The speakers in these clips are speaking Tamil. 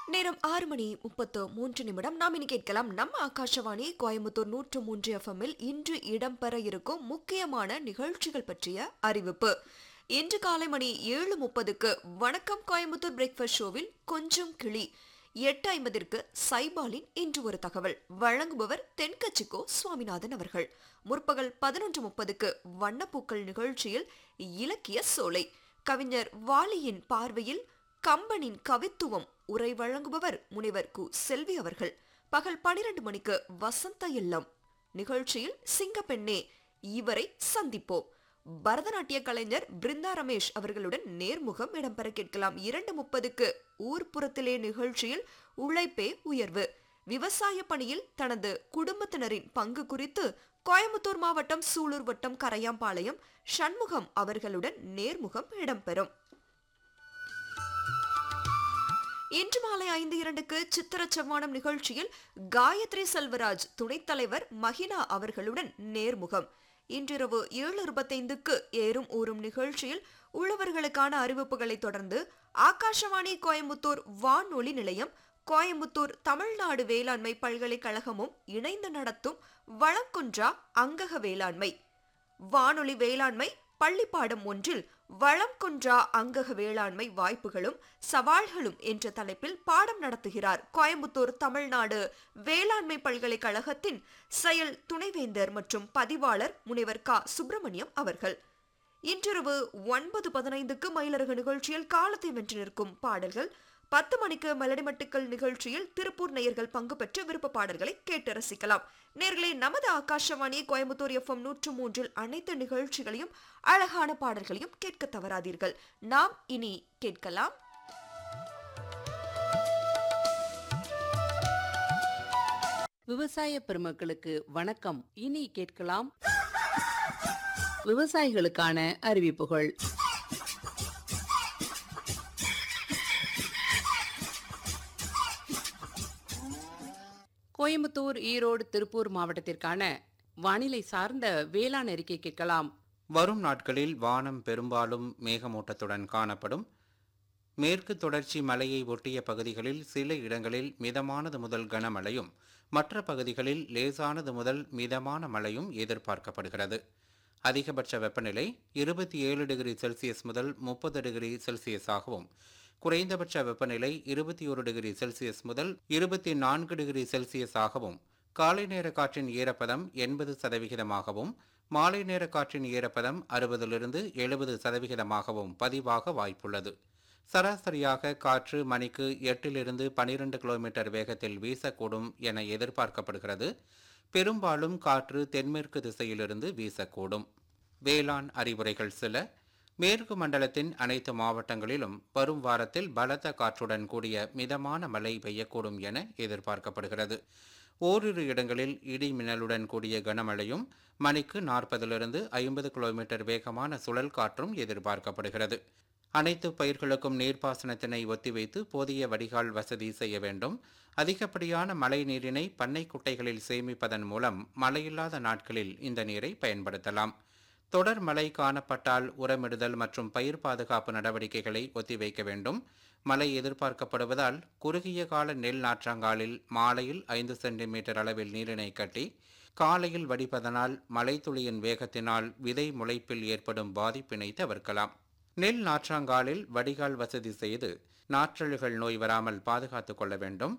நேரம் ஆறு மணி முப்பத்து மூன்று நிமிடம் நாம் இனி கேட்கலாம் நம்ம ஆகாஷவாணி கோயம்புத்தூர் நூற்று மூன்று எஃப்எம்மில் இன்று இடம்பெற இருக்கும் முக்கியமான நிகழ்ச்சிகள் பற்றிய அறிவிப்பு இன்று காலை மணி ஏழு முப்பதுக்கு வணக்கம் கோயம்புத்தூர் பிரேக்ஃபாஸ்ட் ஷோவில் கொஞ்சம் கிளி எட்டு ஐம்பதிற்கு சைபாலின் இன்று ஒரு தகவல் வழங்குபவர் தென்கட்சிக்கோ சுவாமிநாதன் அவர்கள் முற்பகல் பதினொன்று முப்பதுக்கு வண்ணப்பூக்கள் நிகழ்ச்சியில் இலக்கிய சோலை கவிஞர் வாலியின் பார்வையில் கம்பனின் கவித்துவம் உரை வழங்குபவர் முனைவர் கு செல்வி அவர்கள் பகல் பனிரெண்டு மணிக்கு வசந்த இல்லம் நிகழ்ச்சியில் சிங்கப்பெண்ணே இவரை சந்திப்போம் பரதநாட்டிய கலைஞர் பிருந்தா ரமேஷ் அவர்களுடன் நேர்முகம் இடம்பெற கேட்கலாம் இரண்டு முப்பதுக்கு ஊர்ப்புறத்திலே நிகழ்ச்சியில் உழைப்பே உயர்வு விவசாய பணியில் தனது குடும்பத்தினரின் பங்கு குறித்து கோயம்புத்தூர் மாவட்டம் சூலூர் வட்டம் கரையாம்பாளையம் சண்முகம் அவர்களுடன் நேர்முகம் இடம்பெறும் இன்று மாலை ஐந்து இரண்டுக்கு சித்திர செவ்வானம் நிகழ்ச்சியில் காயத்ரி செல்வராஜ் துணைத் தலைவர் மஹினா அவர்களுடன் நேர்முகம் இன்றிரவு ஏழு இருபத்தைந்துக்கு ஏறும் ஊறும் நிகழ்ச்சியில் உழவர்களுக்கான அறிவிப்புகளைத் தொடர்ந்து ஆகாஷவாணி கோயம்புத்தூர் வானொலி நிலையம் கோயம்புத்தூர் தமிழ்நாடு வேளாண்மை பல்கலைக்கழகமும் இணைந்து நடத்தும் வளங்குன்றா அங்கக வேளாண்மை வானொலி வேளாண்மை பள்ளிப்பாடம் ஒன்றில் வளம் குன்றா அங்கக வேளாண்மை வாய்ப்புகளும் சவால்களும் என்ற தலைப்பில் பாடம் நடத்துகிறார் கோயம்புத்தூர் தமிழ்நாடு வேளாண்மை பல்கலைக்கழகத்தின் செயல் துணைவேந்தர் மற்றும் பதிவாளர் முனைவர் க சுப்பிரமணியம் அவர்கள் இன்றிரவு ஒன்பது பதினைந்துக்கு மயிலரகு நிகழ்ச்சியில் காலத்தை வென்று நிற்கும் பாடல்கள் பத்து மணிக்கு மெலடிமட்டுக்கள் நிகழ்ச்சியில் திருப்பூர் நேயர்கள் பங்கு பெற்று விருப்ப பாடல்களை கேட்டு ரசிக்கலாம் நேர்களே நமது ஆகாஷவாணி கோயம்புத்தூர் எஃப்எம் நூற்று மூன்றில் அனைத்து நிகழ்ச்சிகளையும் அழகான பாடல்களையும் கேட்க தவறாதீர்கள் நாம் இனி கேட்கலாம் விவசாய பெருமக்களுக்கு வணக்கம் இனி கேட்கலாம் விவசாயிகளுக்கான அறிவிப்புகள் கோயம்புத்தூர் ஈரோடு திருப்பூர் மாவட்டத்திற்கான வானிலை சார்ந்த வேளாண் அறிக்கை கேட்கலாம் வரும் நாட்களில் வானம் பெரும்பாலும் மேகமூட்டத்துடன் காணப்படும் மேற்கு தொடர்ச்சி மலையை ஒட்டிய பகுதிகளில் சில இடங்களில் மிதமானது முதல் கனமழையும் மற்ற பகுதிகளில் லேசானது முதல் மிதமான மழையும் எதிர்பார்க்கப்படுகிறது அதிகபட்ச வெப்பநிலை இருபத்தி ஏழு டிகிரி செல்சியஸ் முதல் முப்பது டிகிரி செல்சியஸாகவும் குறைந்தபட்ச வெப்பநிலை இருபத்தி ஒரு டிகிரி செல்சியஸ் முதல் இருபத்தி நான்கு டிகிரி செல்சியஸாகவும் காலை நேர காற்றின் ஈரப்பதம் எண்பது சதவிகிதமாகவும் மாலை நேர காற்றின் ஈரப்பதம் அறுபதிலிருந்து எழுபது சதவிகிதமாகவும் பதிவாக வாய்ப்புள்ளது சராசரியாக காற்று மணிக்கு எட்டிலிருந்து பனிரெண்டு கிலோமீட்டர் வேகத்தில் வீசக்கூடும் என எதிர்பார்க்கப்படுகிறது பெரும்பாலும் காற்று தென்மேற்கு திசையிலிருந்து வீசக்கூடும் வேளாண் அறிவுரைகள் சில மேற்கு மண்டலத்தின் அனைத்து மாவட்டங்களிலும் வரும் வாரத்தில் பலத்த காற்றுடன் கூடிய மிதமான மழை பெய்யக்கூடும் என எதிர்பார்க்கப்படுகிறது ஓரிரு இடங்களில் இடி மின்னலுடன் கூடிய கனமழையும் மணிக்கு நாற்பதிலிருந்து ஐம்பது கிலோமீட்டர் வேகமான சுழல் காற்றும் எதிர்பார்க்கப்படுகிறது அனைத்து பயிர்களுக்கும் நீர்ப்பாசனத்தினை ஒத்திவைத்து போதிய வடிகால் வசதி செய்ய வேண்டும் அதிகப்படியான மழை நீரினை பண்ணை குட்டைகளில் சேமிப்பதன் மூலம் மழையில்லாத நாட்களில் இந்த நீரை பயன்படுத்தலாம் தொடர் மழை காணப்பட்டால் உரமிடுதல் மற்றும் பயிர் பாதுகாப்பு நடவடிக்கைகளை ஒத்திவைக்க வேண்டும் மழை எதிர்பார்க்கப்படுவதால் குறுகிய கால நெல் நாற்றாங்காலில் மாலையில் ஐந்து சென்டிமீட்டர் அளவில் நீரினை கட்டி காலையில் வடிப்பதனால் மழைத்துளியின் வேகத்தினால் விதை முளைப்பில் ஏற்படும் பாதிப்பினை தவிர்க்கலாம் நெல் நாற்றாங்காலில் வடிகால் வசதி செய்து நாற்றழுகள் நோய் வராமல் பாதுகாத்துக் கொள்ள வேண்டும்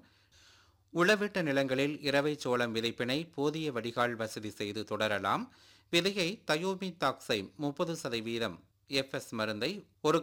உளவிட்ட நிலங்களில் இரவை சோளம் விதைப்பினை போதிய வடிகால் வசதி செய்து தொடரலாம் விதையை தயோமி தாக்சை முப்பது சதவீதம் எஃப்எஸ் மருந்தை ஒரு